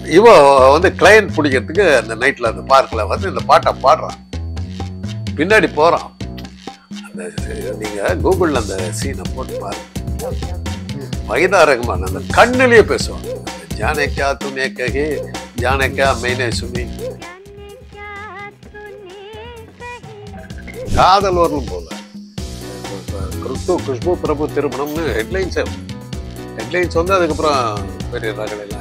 இவ வந்து கிளையண்ட் பிடிக்கிறதுக்கு அந்த நைட்ல அந்த பார்க்ல வந்து இந்த பாட்டை பாடுறான் பின்னாடி போறான் அந்த நீங்க கூகுள்ல அந்த சீனை போட்டு பாருங்க Okay, okay. வயதா ரகுமான் அந்த கண்ணிலேயே பேசுவாங்க ஜானே கா துனே கஹே ஜானே கா மைனே சுனி காதல் வரலும் போல கிறிஸ்து குஷ்பு பிரபு திருமணம்னு ஹெட்லைன்ஸ் ஹெட்லைன்ஸ் வந்து அதுக்கப்புறம் பெரிய ரகள் எல்லாம்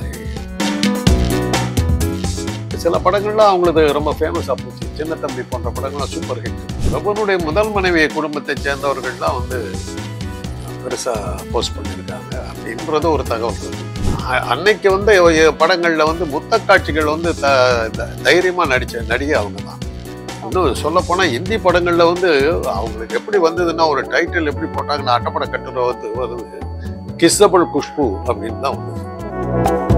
சில படங்கள்லாம் அவங்களுக்கு ரொம்ப ஃபேமஸாக போச்சு சின்ன தம்பி போன்ற படங்கள்லாம் சூப்பர் ஹிட் பிரபுனுடைய முதல் மனைவி குடும்பத்தை சேர்ந்தவர்கள்லாம் வந்து பெருசா போஸ்ட் பண்ணியிருக்காங்க அப்படின்றது ஒரு தகவல் இருக்கு. அ- அன்னைக்கு வந்து எ- படங்கள்ல வந்து முத்த காட்சிகள் வந்து த த- தைரியமா நடிச்ச நடிகை அவங்க தான் இன்னும் சொல்ல போனா இந்தி படங்கள்ல வந்து அவங்களுக்கு எப்படி வந்ததுன்னா ஒரு டைட்டில் எப்படி போட்டாங்கன்னா அட்டப்பட கட்டுரை வந்து வருது கிஸ்ஸபிள் குஷ்பு அப்படின்னு தான் வந்தது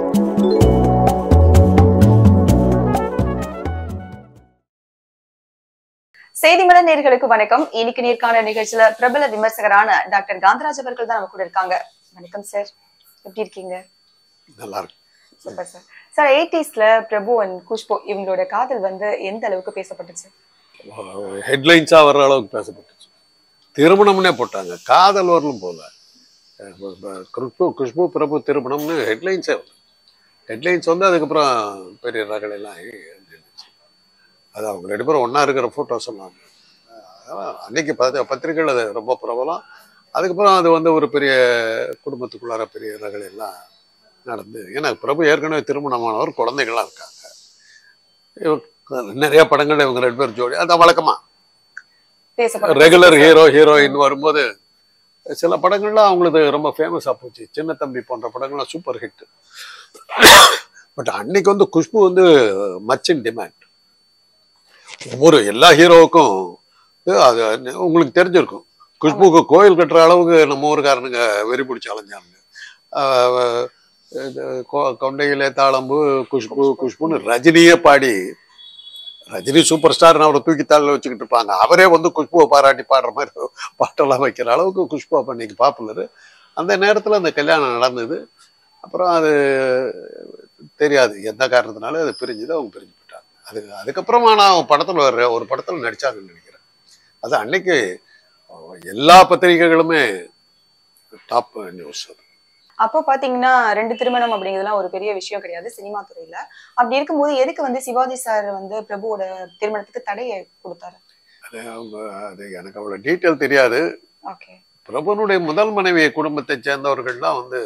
செய்தி மலர் நேர்களுக்கு வணக்கம் இன்னைக்கு நேர்காணல் நிகழ்ச்சியில பிரபல விமர்சகரான டாக்டர் காந்தராஜ் அவர்கள் தான் நம்ம கூட இருக்காங்க வணக்கம் சார் எப்படி இருக்கீங்க நல்லா இருக்கு சூப்பர் சார் சார் எயிட்டிஸ்ல பிரபு அண்ட் குஷ்பு இவங்களோட காதல் வந்து எந்த அளவுக்கு பேசப்பட்டுச்சு ஹெட்லைன்ஸாக வர்ற அளவுக்கு பேசப்பட்டுச்சு திருமணம்னே போட்டாங்க காதல் வரலும் போல அஹ் ப- ப- குஷ்பு குஷ்பு பிரபு திருமணம்னு ஹெட்லைன்ஸே ஹெட்லைன்ஸ் வந்து அதுக்கப்புறம் பெரிய ரகள் எல்லாம் இருந்துச்சு அது அவங்க ரெண்டு பேரும் ஒன்றா இருக்கிற ஃபோட்டோ சொன்னாங்க அஹ் அன்னைக்கு பத்த பத்திரிகைகள் அது ரொம்ப பிரபலம் அதுக்கப்புறம் அது வந்து ஒரு பெரிய குடும்பத்துக்குள்ளார பெரிய ரகள் எல்லாம் நடந்து ஏன்னா பிரபு ஏற்கனவே திருமணமானவர் குழந்தைகள்லாம் இருக்காங்க இவ- நிறைய படங்கள் இவங்க ரெண்டு பேரும் ஜோடி அதான் வழக்கமா பேசப்பட்டு ரெகுலர் ஹீரோ ஹீரோயின் வரும்போது சில படங்கள்லாம் அவங்களுக்கு ரொம்ப ஃபேமஸாக போச்சு சின்ன தம்பி போன்ற படங்கள்லாம் சூப்பர் ஹிட் பட் அன்னைக்கு வந்து குஷ்பு வந்து மச் இன் டிமாண்ட் ஒவ்வொரு எல்லா ஹீரோவுக்கும் அது உங்களுக்கு தெரிஞ்சிருக்கும் குஷ்புக்கு கோயில் கட்டுற அளவுக்கு நம்ம ஊருக்காரனுங்க வெறி பிடிச்சி அலைஞ்சாங்க ஆஹ் இது கொ- கொண்டையிலே தாளம்பு குஷ்பு குஷ்புன்னு ரஜினியே பாடி ரஜினி சூப்பர் ஸ்டார்னு அவரை தூக்கி தாளில் வச்சுக்கிட்டு இருப்பாங்க அவரே வந்து குஷ்புவை பாராட்டி பாடுற மாதிரி பாட்டெல்லாம் வைக்கிற அளவுக்கு குஷ்பு அப்போ இன்னைக்கு பாப்புலரு அந்த நேரத்தில் அந்த கல்யாணம் நடந்தது அப்புறம் அது தெரியாது எந்த காரணத்தினால அது பிரிஞ்சுது அவங்க பிரிஞ்சு போயிட்டாங்க அது அதுக்கப்புறமா நான் படத்தில் வர்ற ஒரு படத்தில் நடிச்சாங்கன்னு நினைக்கிறேன் அது அன்னைக்கு எல்லா பத்திரிகைகளுமே டாப் நியூஸ் அது அப்போ பாத்தீங்கன்னா ரெண்டு திருமணம் அப்படிங்கிறதுலாம் ஒரு பெரிய விஷயம் கிடையாது சினிமா துறையில அப்படி இருக்கும்போது எதுக்கு வந்து சிவாஜி சார் வந்து பிரபுவோட திருமணத்துக்கு தடையை கொடுத்தாரு அது அவங்க அது எனக்கு அவ்வளோ டீட்டெயில் தெரியாது ஓகே பிரபுனுடைய முதல் மனைவி குடும்பத்தை சேர்ந்தவர்கள்லாம் வந்து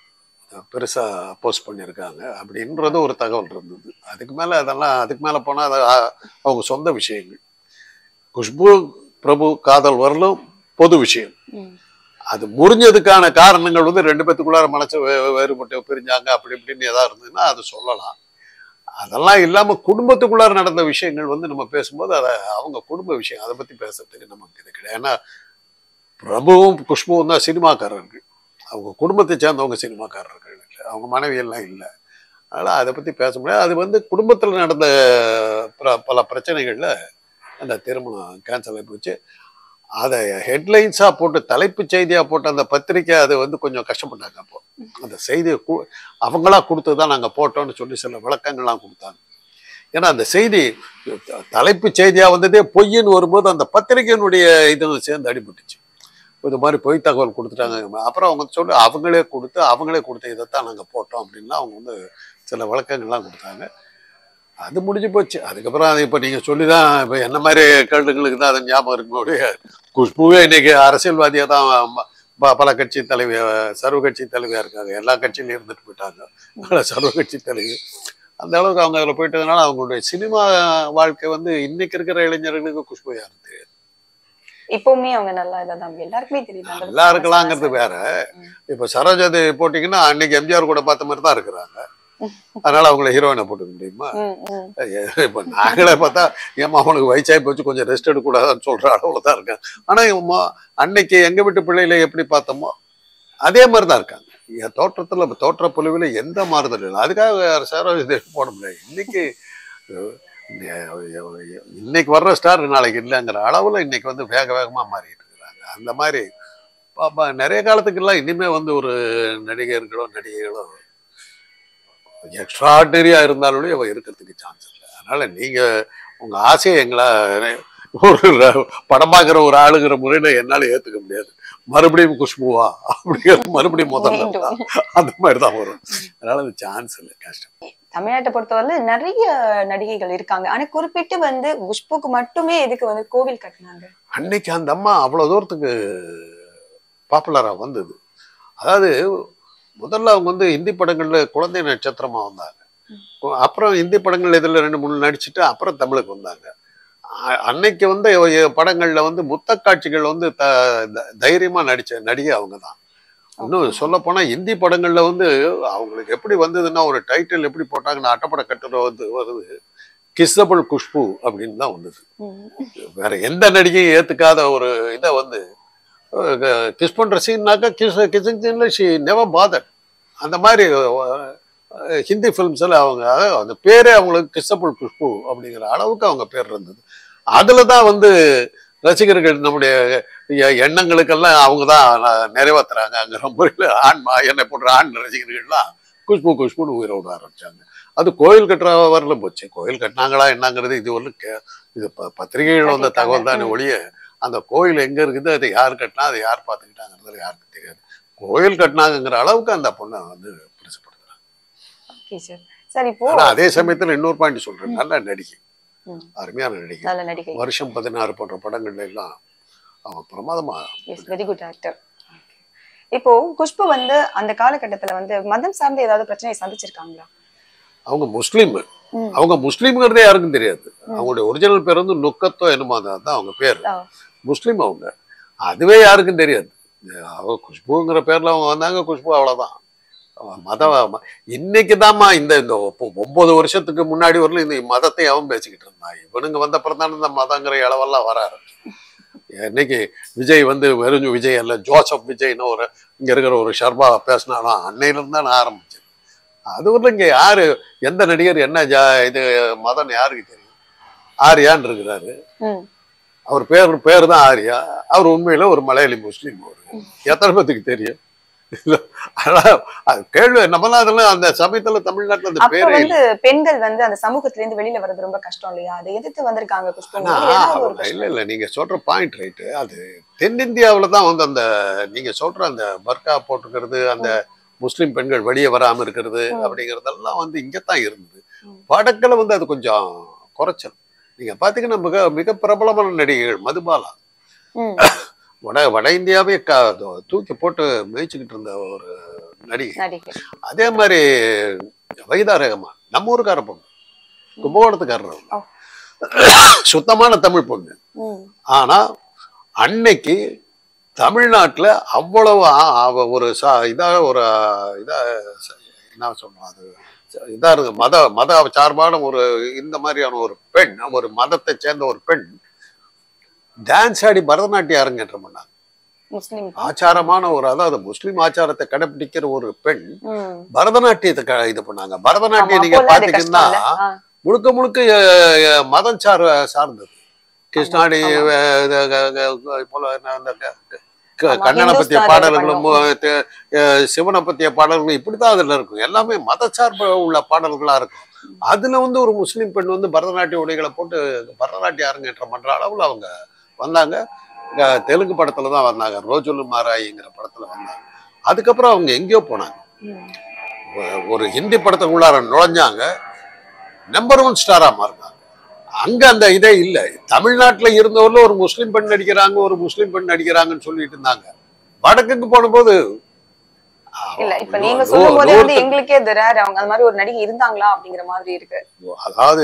பெருசா போஸ்ட் பண்ணியிருக்காங்க அப்படின்றது ஒரு தகவல் இருந்தது அதுக்கு மேல அதெல்லாம் அதுக்கு மேல போனா அது அ- அவங்க சொந்த விஷயங்கள் குஷ்பு பிரபு காதல் வரலும் பொது விஷயம் அது முறிஞ்சதுக்கான காரணங்கள் வந்து ரெண்டு பேத்துக்குள்ளார மனசு வே- வே- வேறுபட்டு பிரிஞ்சாங்க அப்படி இப்படின்னு ஏதாவது இருந்ததுன்னா அது சொல்லலாம் அதெல்லாம் இல்லாம குடும்பத்துக்குள்ளார நடந்த விஷயங்கள் வந்து நம்ம பேசும்போது அதை அவங்க குடும்ப விஷயம் அதை பத்தி பேசுறதுக்கு நமக்கு இது கிடையாது ஏன்னா பிரபுவும் குஷ்புவும் தான் சினிமாக்காரர்கள் அவங்க குடும்பத்தை சேர்ந்தவங்க சினிமாக்காரர்கள் இல்லை அவங்க மனைவி எல்லாம் இல்லை அதனால் அதை பற்றி பேச முடியாது அது வந்து குடும்பத்தில் நடந்த பிர- பல பிரச்சனைகளில் அந்த திருமணம் கேன்சல் ஆகி போச்சு அதை ஹெட்லைன்ஸாக போட்டு தலைப்புச் செய்தியாக போட்டு அந்த பத்திரிக்கை அது வந்து கொஞ்சம் கஷ்டப்பட்டாங்க அப்போ அந்த செய்தியை கு- அவங்களா கொடுத்து தான் நாங்கள் போட்டோம்னு சொல்லி சில விளக்கங்கள்லாம் கொடுத்தாங்க ஏன்னா அந்த செய்தி த- தலைப்புச் செய்தியாக வந்ததே பொய்ன்னு வரும்போது அந்த பத்திரிக்கையினுடைய இது சேர்ந்து அடிபட்டுச்சு இது மாதிரி பொய் தகவல் கொடுத்துட்டாங்க அப்புறம் அவங்க சொல்லி அவங்களே கொடுத்து அவங்களே கொடுத்த இதைத்தான் நாங்கள் போட்டோம் அப்படின்லாம் அவங்க வந்து சில விளக்கங்கள்லாம் கொடுத்தாங்க அது முடிஞ்சு போச்சு அதுக்கப்புறம் அது இப்போ நீங்கள் சொல்லி தான் இப்போ என்ன மாதிரி கேள்விகளுக்கு தான் அது ஞாபகம் இருக்குமே ஒழிய குஷ்புவே இன்னைக்கு அரசியல்வாதியாக தான் ம- ப- பல கட்சி தலைவி சர்வ கட்சி தலைவியாக இருக்காங்க எல்லா கட்சியிலையும் இருந்துட்டு போயிட்டாங்க அதனால சர்வ கட்சி தலைவி அந்த அளவுக்கு அவங்க அதில் போயிட்டதுனால அவங்களுடைய சினிமா வாழ்க்கை வந்து இன்னைக்கு இருக்கிற இளைஞர்களுக்கு குஷ்பு யாரும் தெரியாது இப்பவுமே அவங்க நல்லா இதான் எல்லாருக்குமே தெரியுது அந்த நல்லா இருக்கலாங்கிறது வேற ம். இப்ப சரோஜாதி போட்டீங்கன்னா அன்னைக்கு எம்ஜிஆர் கூட பார்த்த மாதிரி தான் இருக்கிறாங்க அதனால அவங்கள ஹீரோயினை போட்டுக்க முடியுமா ம், ம். இப்ப நாங்களே பார்த்தா ஏமா அவனுக்கு வயசாகி போச்சு கொஞ்சம் ரெஸ்ட் எடுக்கக்கூடாதுன்னு சொல்ற அளவுல தான் இருக்கேன் ஆனா இவங்க அன்னைக்கு எங்க வீட்டு பிள்ளைகளை எப்படி பார்த்தோமோ அதே மாதிரி தான் இருக்காங்க என் தோற்றத்துல தோற்ற பொலிவில் எந்த மாறுதல் இல்லை அதுக்காக சரோஜா தேவி போட முடியாது இன்னைக்கு அஹ், இன்னைக்கு வர்ற ஸ்டார் நாளைக்கு இல்லைங்கிற அளவுல இன்னைக்கு வந்து வேக வேகமா மாறிட்டு இருக்கிறாங்க அந்த மாதிரி பாப்பா நிறைய காலத்துக்கெல்லாம் இனிமே வந்து ஒரு நடிகர்களோ நடிகைகளோ எக்ஸ்ட்ராடனரியா இருந்தாலும் அவ இருக்கிறதுக்கு சான்ஸ் இல்லை அதனால நீங்க உங்க ஆசையை எங்களா ஒரு ர- படம் பார்க்குற ஒரு ஆளுங்கிற முறையில என்னால ஏத்துக்க முடியாது மறுபடியும் குஷ்புவா அப்படிங்கிற மறுபடியும் முதல்ல மீண்டும். தான். அந்த மாதிரி தான் வரும் அதனால அது சான்ஸ் இல்லை கஷ்டம் தமிழ்நாட்டை பொறுத்தவரை நிறைய நடிகைகள் இருக்காங்க ஆனா குறிப்பிட்டு வந்து குஷ்புக்கு மட்டுமே எதுக்கு வந்து கோவில் கட்டினாங்க அன்னைக்கு அந்த அம்மா அவ்வளோ தூரத்துக்கு பாப்புலராக வந்தது அதாவது முதல்ல அவங்க வந்து ஹிந்தி படங்கள்ல குழந்தை நட்சத்திரமா வந்தாங்க அப்புறம் ஹிந்தி படங்கள் இதில் ரெண்டு மூணு நடிச்சுட்டு அப்புறம் தமிழுக்கு வந்தாங்க அ- அன்னைக்கு வந்து இவ- படங்கள்ல வந்து முத்த காட்சிகள் வந்து த த- தைரியமா நடிச்ச நடிகை அவங்க தான் இன்னும் சொல்ல போனா ஹிந்தி படங்கள்ல வந்து அவங்களுக்கு எப்படி வந்ததுன்னா ஒரு டைட்டில் எப்படி போட்டாங்கன்னா அட்டப்பட கட்டுரை வந்து வருது கிஸ்ஸபிள் குஷ்பு அப்படின்னு தான் வந்தது வேற எந்த நடிகையும் ஏத்துக்காத ஒரு இதை வந்து கிஸ் பண்ற சீன்னாக்கா கிஸ் கிசிங் சீன்ல ஷி நெவர் பாதர் அந்த மாதிரி அஹ், ஹிந்தி ஃபிலிம்ஸ்ல அவங்க அதாவது அந்த பேரே அவங்களுக்கு கிஸ்ஸபிள் குஷ்பு அப்படிங்கிற அளவுக்கு அவங்க பேர் இருந்தது அதுல தான் வந்து ரசிகர்கள் நம்முடைய எ- எண்ணங்களுக்கெல்லாம் அவங்க தான் நிறைவேற்றுறாங்கங்கிற முறையில் ஆண் மா- என்னை போன்ற ஆண் ரசிகர்கள்லாம் குஷ்பு குஷ்புன்னு உயிரை விட ஆரம்பிச்சாங்க அது கோயில் கட்டுற வரல போச்சு கோயில் கட்டினாங்களா என்னங்கிறது இது ஒரு கே- இது ப- பத்திரிகைகள் வந்த தகவல் தானே ம். ஒழிய அந்த கோயில் எங்க இருக்குது அதை யார் கட்டினா அதை யார் பார்த்துக்கிட்டாங்கிறது யாருக்கும் தெரியாது கோயில் கட்டினாங்கங்கிற அளவுக்கு அந்த பொண்ணை வந்து பெருசுப்படுத்துறாங்க ஓகே சார் சார் இப்போ ஆனா அதே சமயத்துல இன்னொரு பாயிண்ட் சொல்றேன் நல்ல நடிகை ம். அருமையான நடிகை நல்ல நடிகை வருஷம் பதினாறு போன்ற படங்கள்ல எல்லாம் அவன் பிரமாதமா எஸ் வெரி குட் ஆக்டர் இப்போ குஷ்பு வந்து அந்த காலகட்டத்துல வந்து மதம் சார்ந்த ஏதாவது பிரச்சனையை சந்திச்சிருக்காங்களா அவங்க முஸ்லீம் ம். அவங்க முஸ்லீம்ங்கிறதே யாருக்கும் தெரியாது அவங்களுடைய ஒரிஜினல் பேர் வந்து நுக்கத்தோ என்னமோ அதான் தான் அவங்க பேர் ஆ. முஸ்லீம் அவங்க அதுவே யாருக்கும் தெரியாது அவங்க குஷ்புங்கிற பேர்ல அவங்க வந்தாங்க குஷ்பு அவ்வளவுதான் அவ மத ம- இன்னைக்கு தாம்மா இந்த இந்த ஒ- ஒன்பது வருஷத்துக்கு முன்னாடி வரலும் இந்த மதத்தை அவன் பேசிக்கிட்டு இருந்தான் இவனுங்க வந்த அப்புறம் தானே இந்த மதங்கிற அளவெல்லாம் வர ஆரம்பிச்சு இன்னைக்கு விஜய் வந்து வெறும் விஜய் அல்ல ஜோசப் விஜய்னு ஒரு இங்க இருக்கிற ஒரு ஷர்மா பேசினாலும் அன்னையில இருந்து தான் ஆரம்பிச்சது அது வரலும் இங்க யாரு எந்த நடிகர் என்ன ஜா இது மதம் யாருக்கு தெரியும் ஆரியான்னு இருக்கிறாரு ம். அவர் பேர் பேர் தான் ஆரியா அவர் உண்மையில ஒரு மலையாளி முஸ்லீம் அவரு எத்தனை பேத்துக்கு தெரியும் இல்ல, அதான் அது கேள்வி நம்மளாம் அதெல்லாம் அந்த சமயத்துல தமிழ்நாட்டுல அந்த அப்ப பேரே இல்லை வந்து பெண்கள் வந்து அந்த சமூகத்துல இருந்து வெளியில வர்றது ரொம்ப கஷ்டம் இல்லையா அதை எதிர்த்து வந்திருக்காங்க குஷ்பு ஆனா, ஏதாவது ஒரு அவங்க இல்ல கஷ்டம் இல்ல நீங்க சொல்ற பாயிண்ட் ரைட்டு அது தென்னிந்தியாவுல தான் வந்து அந்த நீங்க சொல்ற அந்த பர்கா போட்டுக்கிறது அந்த முஸ்லிம் பெண்கள் வெளியே வராம இருக்கிறது ம். அப்படிங்கறதெல்லாம் வந்து இங்கதான் இருந்தது ம். வடக்குல வந்து அது கொஞ்சம் குறைச்சல் நீங்க பாத்தீங்கன்னா மிக மிக பிரபலமான நடிகைகள் மதுபாலா ம். வட வட இந்தியாவே க தூக்கி போட்டு மேய்ச்சிக்கிட்டு இருந்த ஒரு நடிகை நடிகை அதே மாதிரி வைதா ரஹ்மான் நம்ம ஊருக்கார பொண்ணு கும்பகோணத்துக்காரர் அவங்க. ஓ. சுத்தமான தமிழ் பொண்ணு ம். ஆனா அன்னைக்கு தமிழ்நாட்டுல அவ்வளவு ஆ- அவ ஒரு சா இதா ஒரு இதா ச- என்ன சொல்றோம் அது இதா இருக்கு மத மத சார்பான ஒரு இந்த மாதிரியான ஒரு பெண் ஒரு மதத்தை சேர்ந்த ஒரு பெண் டான்ஸ் ஆடி பரதநாட்டியம் அரங்கேற்றம் பண்ணாங்க முஸ்லிம் ஆச்சாரமான ஒரு அதாவது முஸ்லிம் ஆச்சாரத்தை கடைபிடிக்கிற ஒரு பெண் ம். பரதநாட்டியத்தை க- இது பண்ணாங்க ஆமா, பரதநாட்டியம் நீங்க அப்போல்லாம் அது பாத்தீங்கன்னா கஷ்டம் இல்ல? ஆ. முழுக்க முழுக்க அஹ், அஹ், மதம் சார் சார்ந்தது கிருஷ்ணாடி ஆமா. அஹ், இது, க- க- போல என்ன அந்த க- க- ஆமா, கண்ணனை பத்திய ஹிந்துஸ்தான் பாடல்களும் பண்ணுவோம். அஹ், அஹ், சிவனை பத்திய பாடல்களும் இப்படித்தான் அதுல இருக்கும் எல்லாமே மதச்சார்பு உள்ள பாடல்களா இருக்கும் அதுல வந்து ஒரு முஸ்லீம் பெண் வந்து பரதநாட்டிய உடைகளை போட்டு பரதநாட்டிய அரங்கேற்றம் பண்ற அளவுல அவங்க வந்தாங்க அஹ், தெலுங்கு படத்துல தான் வந்தாங்க ரோஜுலு மாராயிங்கிற படத்துல வந்தாங்க அதுக்கப்புறம் அவங்க எங்கேயோ போனாங்க ம். ஒ- ஒரு ஹிந்தி படத்துக்குள்ளார நுழைஞ்சாங்க நம்பர் ஒன் ஸ்டாரா மாறினாங்க அங்க அந்த இதே இல்லை தமிழ்நாட்டுல இருந்தவர்ல ஒரு முஸ்லீம் பெண் நடிக்கிறாங்க ஒரு முஸ்லீம் பெண் நடிக்கிறாங்கன்னு சொல்லிட்டு இருந்தாங்க வடக்குக்கு போனபோது இல்ல இப்ப நூ- நீங்க நூ- சொல்லும் போதே வந்து நூறுத்து- எங்களுக்கே இது rare. அவங்க அந்த மாதிரி ஒரு நடிகை இருந்தாங்களா அப்படிங்கிற மாதிரி இருக்கு அதாவது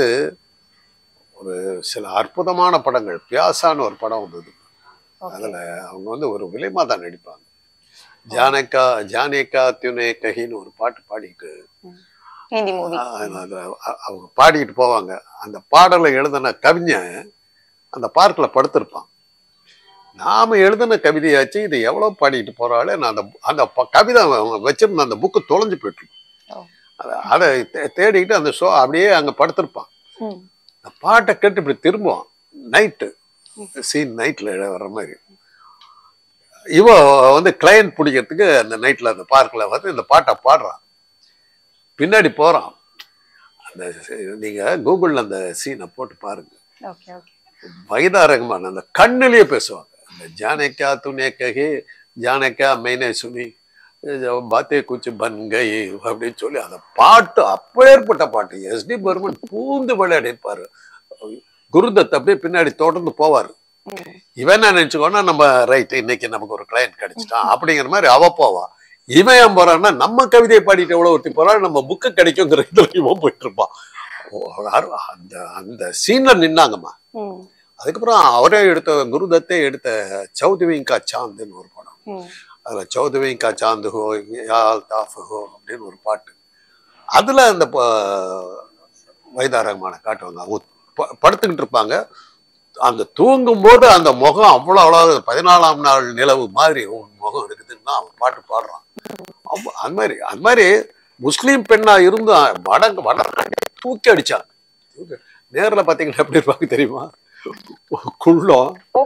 ஒரு சில அற்புதமான படங்கள் பியாசான்னு ஒரு படம் வந்தது Okay. அதுல அவங்க வந்து ஒரு விலைமாதா நடிப்பாங்க ஜானேக்கா ஜானேக்கா தியுனே கஹின்னு ஒரு பாட்டு பாடிட்டு ஹிந்தி மூவி ஆஹ் அது அ- அவங்க பாடிக்கிட்டு போவாங்க அந்த பாடலை எழுதின கவிஞன் அந்த பார்க்கில் படுத்திருப்பான் நாம எழுதின கவிதையாச்சு இது எவ்வளவு பாடிக்கிட்டு போறாளே நான் அந்த அந்த ப- கவிதை அவங்க வச்சிருந்த அந்த புக்கு தொலைஞ்சு போயிட்டு ஓ. அதை அதை தே- தேடிக்கிட்டு அந்த ஷோ அப்படியே அங்க படுத்திருப்பான் ம். அந்த பாட்டை கேட்டு இப்படி திரும்புவான் நைட்டு சீன் நைட்ல வர்ற மாதிரி இவ வந்து கிளையண்ட் பிடிக்கிறதுக்கு அந்த நைட்ல அந்த பார்க்ல வந்து இந்த பாட்டை பாடுறான் பின்னாடி போறான் அந்த நீங்க கூகுள்ல அந்த சீனை போட்டு பாருங்க ஓகே ஓகே வைதா ரஹ்மான் அந்த கண்ணிலேயே பேசுவாங்க அந்த ஜானக்கா துணே கஹே ஜானக்கா மைனே சுனி பாத்தே குச்சி பன் கை அப்படின்னு சொல்லி அந்த பாட்டு அப்பேற்பட்ட பாட்டு எஸ்டி பர்மன் பூந்து விளையாடிப்பாரு குருதத் அப்படியே பின்னாடி தொடர்ந்து போவார் ம். இவன் என்ன நினைச்சுக்கோன்னா நம்ம ரைட் இன்னைக்கு நமக்கு ஒரு கிளையண்ட் கிடைச்சிட்டான் அப்படிங்கிற மாதிரி அவ போவா இவன் ஏன் போறான்னா நம்ம கவிதையை பாடிட்டு எவ்வளவு ஒருத்தி போறா நம்ம புக்கு கிடைக்குங்கிற இதுல இவன் போயிட்டு இருப்பான் ஓ, அரு- அந்த அந்த சீன்ல நின்னாங்கம்மா ம். அதுக்கப்புறம் அவரே எடுத்த குருதத்தே எடுத்த சௌதவிங் கா சாந்துன்னு ஒரு படம் ம். அதுல சௌதவிங் கா சாந்து ஹோ யால் தாஃப் ஹோ அப்படின்னு ஒரு பாட்டு அதுல அந்த ப- வைதா ரஹ்மானை காட்டுவாங்க அவங்க ப- படுத்துக்கிட்டு இருப்பாங்க அந்த தூங்கும் போது அந்த முகம் அவ்வளோ அவ்வளோ பதினாலாம் நாள் நிலவு மாதிரி ஒரு முகம் இருக்குதுன்னா அவன் பாட்டு பாடுறான் அப்ப- அந்த மாதிரி அந்த மாதிரி முஸ்லீம் பெண்ணா இருந்தும் வட வடநாட்டை தூக்கி அடிச்சாங்க தூக்கி- நேர்ல பாத்தீங்கன்னா எப்படி இருப்பாங்க தெரியுமா குள்ளம் ஓ.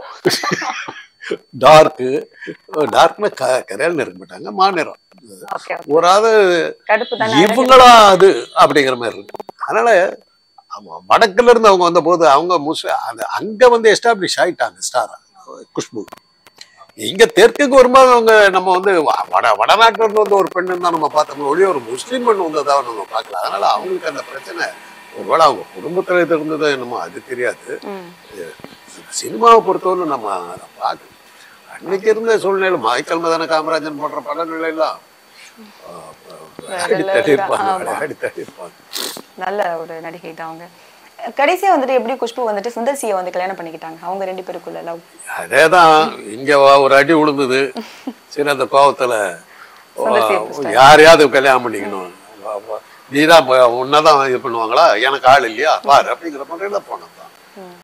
டார்க்கு டார்க்னா க கரையால் இருக்க மாட்டாங்க மாநிறம் ஓகே ஓகே. ஒரு ஆளு கடுப்பு தானே இவங்களா அது அப்படிங்கிற மாதிரி இருக்கு அதனால அவங்க வடக்குல இருந்து அவங்க வந்த போது அவங்க முஸ்லிம் அது அங்க வந்து எஸ்டாப்ளிஷ் ஆயிட்டாங்க ஸ்டார் குஷ்பு இங்க தெற்குக்கு வரும்போது அவங்க நம்ம வந்து வ- வட வடநாட்டுல இருந்து வந்து ஒரு பெண்ணு தான் நம்ம பார்த்தோம் ஒழிய ஒரு முஸ்லீம் பெண் வந்ததா நம்ம பார்க்கல அதனால அவங்களுக்கு அந்த பிரச்சனை ஒருவேளை அவங்க குடும்பத்துல இது இருந்ததோ என்னமோ அது தெரியாது ம். சினிமாவை பொறுத்தவரை நம்ம அதை பார்க்கணும் அன்னைக்கு இருந்த சூழ்நிலை மைக்கேல் மதன காமராஜன் போன்ற படங்கள் எல்லாம் ஆஹ், அடி தட்டி இருப்பாங்க ஆமா. அடி தட்டி இருப்பாங்க நல்ல ஒரு நடிகை தான் அவங்க கடைசியா வந்துட்டு எப்படி குஷ்பு வந்துட்டு சுந்தர்சியை வந்து கல்யாணம் பண்ணிக்கிட்டாங்க அவங்க ரெண்டு பேருக்குள்ள லவ் அதேதான் இங்க வ- ஒரு அடி விழுந்தது சரி அந்த கோவத்துல சுந்தர்சியை ஆஹ், பிடிச்சிட்டாங்க. யாரையாவது கல்யாணம் பண்ணிக்கணும் நீதான் உன்னதான் இது பண்ணுவாங்களா எனக்கு ஆள் இல்லையா பாரு அப்படிங்கிற மாதிரி தான் போனது